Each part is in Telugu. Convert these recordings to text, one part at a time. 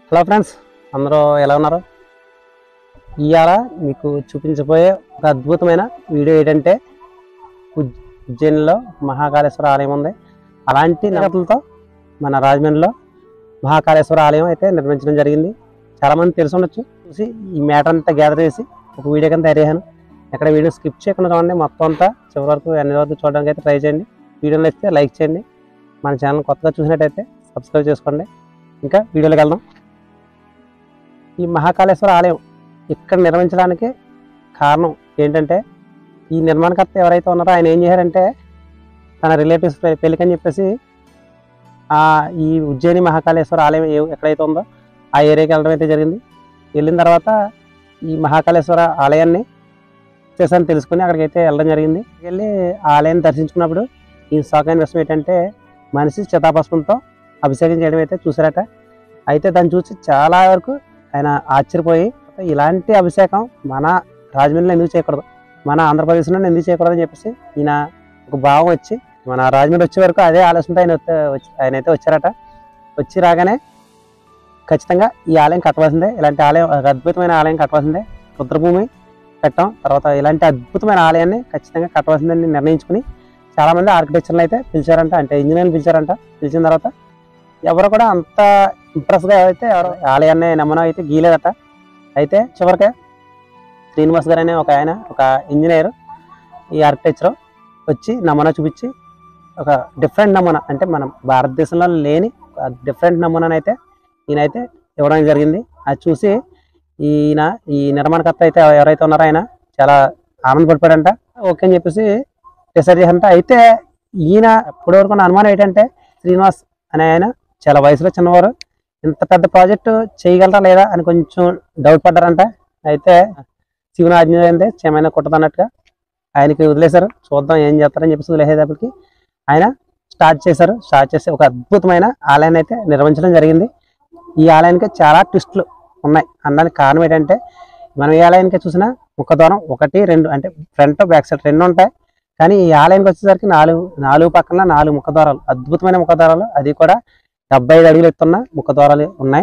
హలో ఫ్రెండ్స్ అందరూ ఎలా ఉన్నారు ఇవాళ మీకు చూపించబోయే ఒక అద్భుతమైన వీడియో ఏంటంటే ఉజ్- ఉజ్జయినిలో మహాకాళేశ్వర ఆలయం ఉంది అలాంటి నగతులతో మన రాజమండ్రిలో మహాకాళేశ్వర ఆలయం అయితే నిర్మించడం జరిగింది చాలామంది తెలిసి ఉండొచ్చు చూసి ఈ మ్యాటర్ అంతా గ్యాదర్ చేసి ఒక వీడియో కింద తయారు చేశాను ఎక్కడ వీడియో స్కిప్ చేయకుండా చూడండి మొత్తం అంతా చివరి వరకు ఎన్ని వరకు చూడడానికి అయితే ట్రై చేయండి వీడియో నచ్చితే లైక్ చేయండి మన ఛానల్ కొత్తగా చూసినట్టయితే సబ్స్క్రైబ్ చేసుకోండి ఇంకా వీడియోలోకి వెళ్దాం ఈ మహాకాళేశ్వర ఆలయం ఇక్కడ నిర్మించడానికి కారణం ఏంటంటే ఈ నిర్మాణకర్త ఎవరైతే ఉన్నారో ఆయన ఏం చేశారంటే తన రిలేటివ్స్ పెళ్ళికని చెప్పేసి ఆ ఈ ఉజ్జయిని మహాకాళేశ్వర ఆలయం ఏ- ఎక్కడైతే ఉందో ఆ ఏరియాకి వెళ్ళడం అయితే జరిగింది వెళ్ళిన తర్వాత ఈ మహాకాళేశ్వర ఆలయాన్ని చేశాను తెలుసుకుని అక్కడికి అయితే వెళ్ళడం జరిగింది వెళ్ళి ఆ ఆలయాన్ని దర్శించుకున్నప్పుడు ఈ సాకైన విషయం ఏంటంటే మనిషి చితాభస్మంతో అభిషేకం చేయడం అయితే చూసారట అయితే దాన్ని చూసి చాలా వరకు ఆయన ఆశ్చర్యపోయి ఇలాంటి అభిషేకం మన రాజమండ్రిలో ఎందుకు చేయకూడదు మన ఆంధ్రప్రదేశ్లో ఎందుకు చేయకూడదు అని చెప్పేసి ఈయన ఒక భావం వచ్చి మన రాజమండ్రి వచ్చే వరకు అదే ఆలోచనతో ఆయన వస్తే- వచ్చి- ఆయన అయితే వచ్చారట వచ్చి రాగానే ఖచ్చితంగా ఈ ఆలయం కట్టవలసిందే ఇలాంటి ఆలయం ఒక అద్భుతమైన ఆలయం కట్టవలసిందే రుద్రభూమి కట్టాం తర్వాత ఇలాంటి అద్భుతమైన ఆలయాన్ని ఖచ్చితంగా కట్టవలసిందని నిర్ణయించుకుని చాలామంది ఆర్కిటెక్చర్లు అయితే పిలిచారంట అంటే ఇంజనీర్లు పిలిచారంట పిలిచిన తర్వాత ఎవరు కూడా అంత ఇంప్రెస్గా అయితే ఎవరు ఆలయాన్ని నమ్మనం అయితే గీలేదట అయితే చివరికి శ్రీనివాస్ గారు అనే ఒక ఆయన ఒక ఇంజనీర్ ఈ ఆర్కిటెక్చర్ వచ్చి నమూనా చూపించి ఒక డిఫరెంట్ నమూనా అంటే మనం భారతదేశంలో లేని ఒక డిఫరెంట్ నమూనాను అయితే ఈయన అయితే ఇవ్వడం జరిగింది అది చూసి ఈయన ఈ నిర్మాణకర్త అయితే ఎవరైతే ఉన్నారో ఆయన చాలా ఆనందపడిపోయాడంట ఓకే అని చెప్పేసి డిసైడ్ చేశారంట అయితే ఈయన ఇప్పటివరకు ఉన్న అనుమానం ఏంటంటే శ్రీనివాస్ అనే ఆయన చాలా వయసులో చిన్నవారు ఇంత పెద్ద ప్రాజెక్టు చేయగలరా లేదా అని కొంచెం డౌట్ పడ్డారంట అయితే శివుని ఆజ్ఞ అయింది చేమైనా కుట్టదన్నట్టుగా ఆయనకి వదిలేశారు చూద్దాం ఏం చేస్తారని చెప్పేసి వదిలేసేటప్పటికి ఆయన స్టార్ట్ చేశారు స్టార్ట్ చేసి ఒక అద్భుతమైన ఆలయాన్ని అయితే నిర్మించడం జరిగింది ఈ ఆలయానికి చాలా ట్విస్టులు ఉన్నాయి అనడానికి కారణం ఏంటంటే మనం ఏ ఆలయానికి చూసినా ముఖద్వారం ఒకటి రెండు అంటే ఫ్రంట్ బ్యాక్ సైడ్ రెండు ఉంటాయి కానీ ఈ ఆలయానికి వచ్చేసరికి నాలుగు నాలుగు పక్కన నాలుగు ముఖద్వారాలు అద్భుతమైన ముఖద్వారాలు అది కూడా డెబ్బై ఐదు అడుగులు ఎత్తున్న ముఖద్వారాలు ఉన్నాయి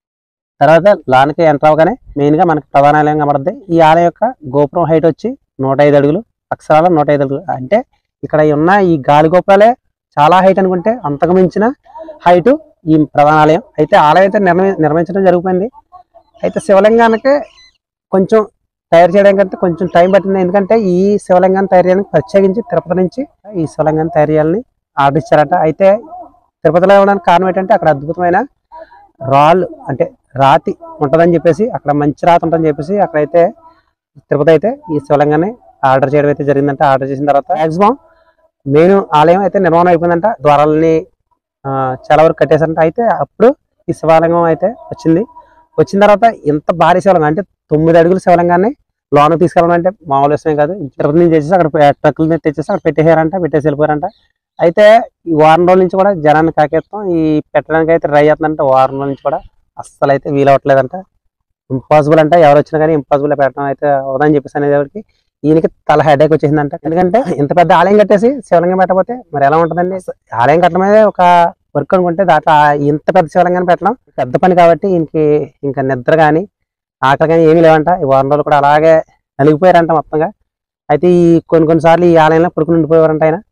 తర్వాత లానికి ఎంటర్ అవగానే మెయిన్ గా మనకి ప్రధాన ఆలయం కనబడుతుంది ఈ ఆలయం యొక్క గోపురం హైట్ వచ్చి నూట ఐదు అడుగులు అక్షరాల నూట ఐదు అడుగులు అంటే ఇక్కడ ఉన్న ఈ గాలి గోపురాలే చాలా హైట్ అనుకుంటే అంతకు మించిన హైట్ ఈ ప్రధాన ఆలయం అయితే ఆలయం అయితే నిర్మి నిర్మించడం జరిగిపోయింది అయితే శివలింగానికి కొంచెం తయారు చేయడానికి కొంచెం టైం పట్టింది ఎందుకంటే ఈ శివలింగాన్ని తయారు చేయడానికి ప్రత్యేకించి తిరుపతి నుంచి ఈ శివలింగాన్ని తయారు చేయాలని ఆర్డర్ ఇచ్చారట అయితే తిరుపతిలో ఇవ్వడానికి కారణం ఏంటంటే అక్కడ అద్భుతమైన రాళ్ళు అంటే రాతి ఉంటుందని చెప్పేసి అక్కడ మంచి రాతి ఉంటుందని చెప్పేసి అక్కడైతే తిరుపతి అయితే ఈ శివలింగాన్ని ఆర్డర్ చేయడం అయితే జరిగిందంట ఆర్డర్ చేసిన తర్వాత మాక్సిమం మెయిన్ ఆలయం అయితే నిర్మాణం అయిపోయిందంట ద్వారాలని ఆ, చాలా వరకు కట్టేశారంట అయితే అప్పుడు ఈ శివలింగం అయితే వచ్చింది వచ్చిన తర్వాత ఇంత భారీ శివలింగం అంటే తొమ్మిది అడుగుల శివలింగాన్ని లోన తీసుకెళ్ళాలంటే మామూలు విషయం కాదు తిరుపతి నుంచి తెచ్చేసి అక్కడ ట్రక్కుల మీద తెచ్చేసి అక్కడ పెట్టేశారంట పెట్టేసి వెళ్ళిపోయారంట అయితే ఈ వారం రోజుల నుంచి కూడా జనాన్ని కాకేస్తాం ఈ పెట్టడానికి అయితే ట్రై చేస్తుందంటే వారం రోజుల నుంచి కూడా అస్సలు అయితే వీలవట్లేదంట ఇంపాసిబుల్ అంటే ఎవరు వచ్చినా కానీ ఇంపాసిబుల్ పెట్టడం అయితే అవదని చెప్పేసి అనేవాడికి ఈయనకి తల హెడేక్ వచ్చేసిందంట ఎందుకంటే ఇంత పెద్ద ఆలయం కట్టేసి శివలింగం పెట్టకపోతే మరి ఎలా ఉంటుందండి ఆలయం కట్టడమే ఒక వర్క్ అనుకుంటే దాంట్లో ఆ ఇంత పెద్ద శివలింగాన్ని పెట్టడం పెద్ద పని కాబట్టి ఈయనకి ఇంకా నిద్ర కానీ ఆకలి కానీ ఏమీ లేవంట ఈ వారం రోజులు కూడా అలాగే నలిగిపోయారంట మొత్తంగా అయితే ఈ కొన్ని కొన్నిసార్లు ఈ ఆలయంలో పడుకుని ఉండిపోయారంట ఆయన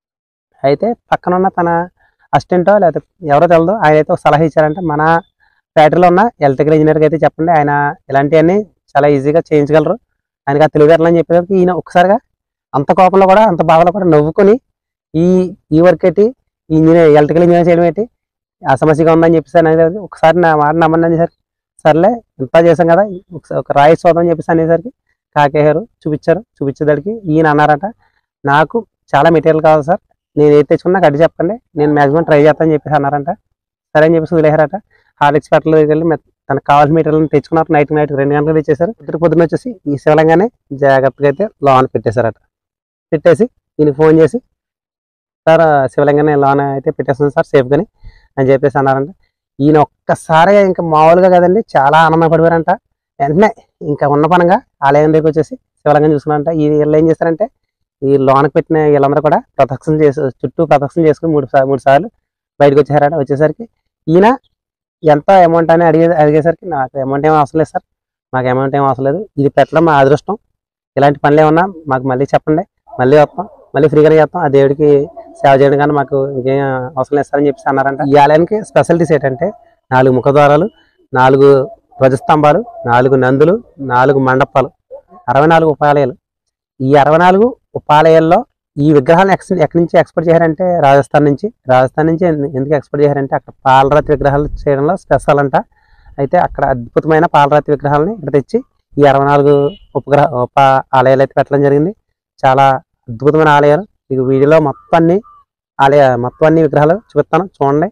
అయితే పక్కన ఉన్న తన అసిస్టెంటో లేకపోతే ఎవరో తెలియదు ఆయన అయితే ఒక సలహా ఇచ్చారంటే మన ఫ్యాక్టరీలో ఉన్న ఎలక్ట్రికల్ ఇంజనీర్కి అయితే చెప్పండి ఆయన ఇలాంటివన్నీ చాలా ఈజీగా చేయించగలరు ఆయనకి ఆ తెలివితేటలు అని చెప్పేసరికి ఈయన ఒకసారిగా అంత కోపంలో కూడా అంత బాధలో కూడా నవ్వుకొని ఈ ఈ వర్క్ ఏంటి ఈ ఇంజనీర్ ఎలక్ట్రికల్ ఇంజనీర్ చేయడం ఏంటి ఆ సమస్యగా ఉందని చెప్పేసి అనేది ఒకసారి నా మాట నమ్మండి అనేసరికి సర్లే ఇంత చేసాం కదా ఒకసారి ఒక రాయి చూద్దాం అని చెప్పేసి అనేసరికి కాకేశారు చూపించారు చూపించేదానికి ఈయన అన్నారట నాకు చాలా మెటీరియల్ కావాలి సార్ నేను ఏది తెచ్చుకున్నా గడ్డి చెప్పండి నేను మాక్సిమం ట్రై చేస్తానని చెప్పేసి అన్నారంట సరే అని చెప్పేసి వదిలేశారట హార్లిక్స్ పెట్టల దగ్గరికి వెళ్ళి మె- తనకు కావాల్సిన మెటీరియల్ తెచ్చుకున్నారు నైట్ నైట్ రెండు గంటలకు తెచ్చేసారు పొద్దున పొద్దున వచ్చేసి ఈ శివలింగానే జాగ్రత్తగా అయితే లోన్ పెట్టేశారట పెట్టేసి ఈయనకి ఫోన్ చేసి సార్ శివలింగాన్ని లోన్ అయితే పెట్టేస్తుంది సార్ సేఫ్గాని అని చెప్పేసి అన్నారంట ఈయన ఒక్కసారిగా ఇంకా మామూలుగా కదండి చాలా ఆనందపడిపోయారంట వెంటనే ఇంకా ఉన్న పనంగా ఆలయం దగ్గరికి వచ్చేసి శివలింగం చూసుకున్నారంట ఈ వీళ్ళు ఏం చేస్తారంటే ఈ లోనకి పెట్టిన వీళ్ళందరూ కూడా ప్రదక్షిణ చేసి చుట్టూ ప్రదక్షిణ చేసుకుని మూడు సా- మూడు సార్లు బయటకు వచ్చేసారట వచ్చేసరికి ఈయన ఎంత అమౌంట్ అని అడిగే అడిగేసరికి నాకు అమౌంట్ ఏం అవసరం లేదు సార్ మాకు అమౌంట్ ఏం అవసరం లేదు ఇది పెట్టడం మా అదృష్టం ఇలాంటి పనులు ఏమన్నా మాకు మళ్ళీ చెప్పండి మళ్ళీ వస్తాం మళ్ళీ ఫ్రీగానే చేస్తాం ఆ దేవుడికి సేవ చేయడం కానీ మాకు ఇంకేం అవసరం లేదు సార్ అని చెప్పేసి అన్నారంట ఈ ఆలయానికి స్పెషాలిటీస్ ఏంటంటే నాలుగు ముఖద్వారాలు నాలుగు ధ్వజస్తంభాలు నాలుగు నందులు నాలుగు మండపాలు అరవై నాలుగు ఉపాలయాలు ఈ అరవై నాలుగు ఉపాలయాల్లో ఈ విగ్రహాలను ఎక్స్ ఎక్కడి నుంచి ఎక్స్పోర్ట్ చేశారంటే రాజస్థాన్ నుంచి రాజస్థాన్ నుంచి ఎందు- ఎందుకు ఎక్స్పోర్ట్ చేశారంటే అక్కడ పాలరాతి విగ్రహాలు చేయడంలో స్పెషల్ అంట అయితే అక్కడ అద్భుతమైన పాలరాతి విగ్రహాలని ఇక్కడ తెచ్చి ఈ అరవై నాలుగు ఉపగ్రహ ఉప ఆలయాలు అయితే పెట్టడం జరిగింది చాలా అద్భుతమైన ఆలయాలు మీకు వీడియోలో మొత్తం అన్ని ఆలయ మొత్తం అన్ని విగ్రహాలు చూపిస్తాను చూడండి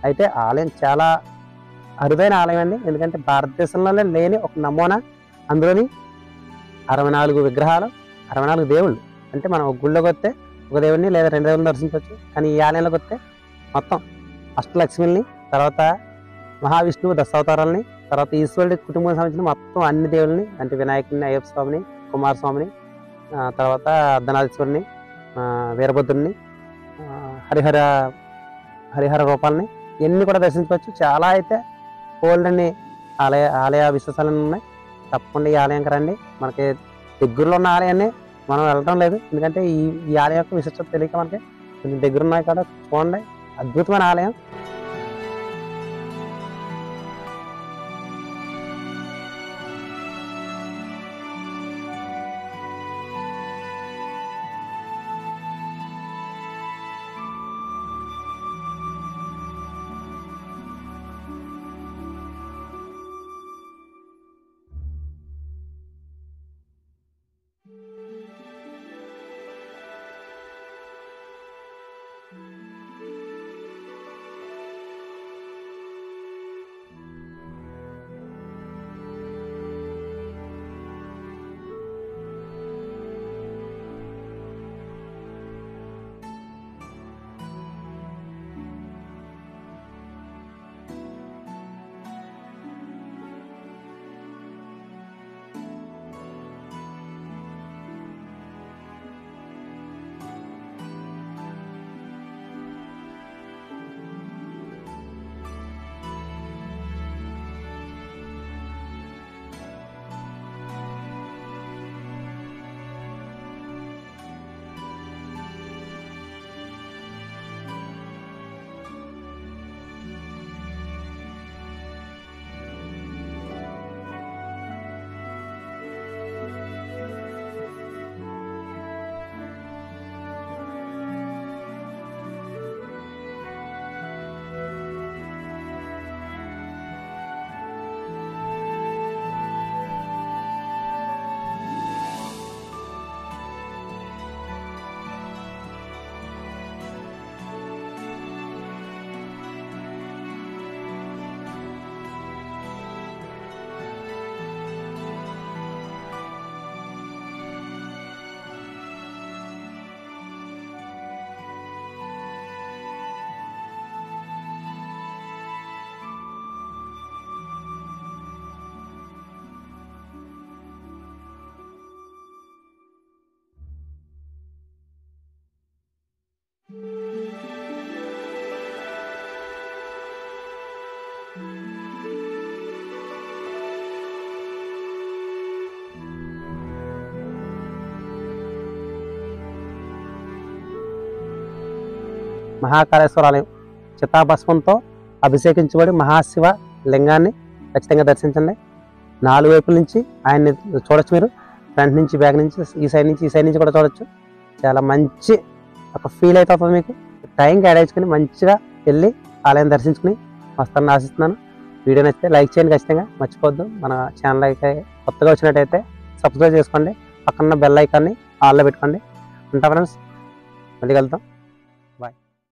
అయితే ఆలయం చాలా అరుదైన ఆలయం అండి ఎందుకంటే భారతదేశంలోనే లేని ఒక నమూనా అందులోని అరవై నాలుగు విగ్రహాలు అరవై నాలుగు దేవుళ్ళు అంటే మనం ఒక గుళ్ళోకి వస్తే ఒక దేవుడిని లేదా రెండు దేవుళ్ళని దర్శించవచ్చు కానీ ఈ ఆలయంలోకి వస్తే మొత్తం అష్టలక్ష్మిని తర్వాత మహావిష్ణువు దశావతారాలని తర్వాత ఈశ్వరుడి కుటుంబం సంబంధించిన మొత్తం అన్ని దేవుళ్ళని అంటే వినాయకుడిని అయ్యప్ప స్వామిని కుమారస్వామిని ఆ, తర్వాత అర్ధనాథేశ్వరిని ఆ, వీరభద్రుని ఆ, హరిహర హరిహర రూపాలని ఇవన్నీ కూడా దర్శించవచ్చు చాలా అయితే ఓల్డ్ అండి ఆలయ ఆలయ విశేషాలు ఉన్నాయి తప్పకుండా ఈ ఆలయంకి రండి మనకి దగ్గరలో ఉన్న ఆలయాన్ని మనం వెళ్ళడం లేదు ఎందుకంటే ఈ ఈ ఆలయం యొక్క విశిష్టత తెలియక మనకి కొంచెం దగ్గర ఉన్నాయి కూడా చూడండి అద్భుతమైన ఆలయం మహాకాళేశ్వర ఆలయం చితాభస్మంతో అభిషేకించబడి మహాశివ లింగాన్ని ఖచ్చితంగా దర్శించండి నాలుగు వైపుల నుంచి ఆయన్ని చూడొచ్చు మీరు ఫ్రంట్ నుంచి బ్యాక్ నుంచి ఈ సైడ్ నుంచి ఈ సైడ్ నుంచి కూడా చూడొచ్చు చాలా మంచి ఒక ఫీల్ అయితే అవుతుంది మీకు టైం కేటాయించుకుని మంచిగా వెళ్ళి ఆలయం దర్శించుకుని వస్తానని ఆశిస్తున్నాను వీడియో నచ్చితే లైక్ చేయండి ఖచ్చితంగా మర్చిపోద్దు మన ఛానల్ అయితే కొత్తగా వచ్చినట్టయితే సబ్స్క్రైబ్ చేసుకోండి పక్కన బెల్ ఐకాన్ని ఆల్లో పెట్టుకోండి ఉంటా ఫ్రెండ్స్ మళ్ళీ కలుద్దాం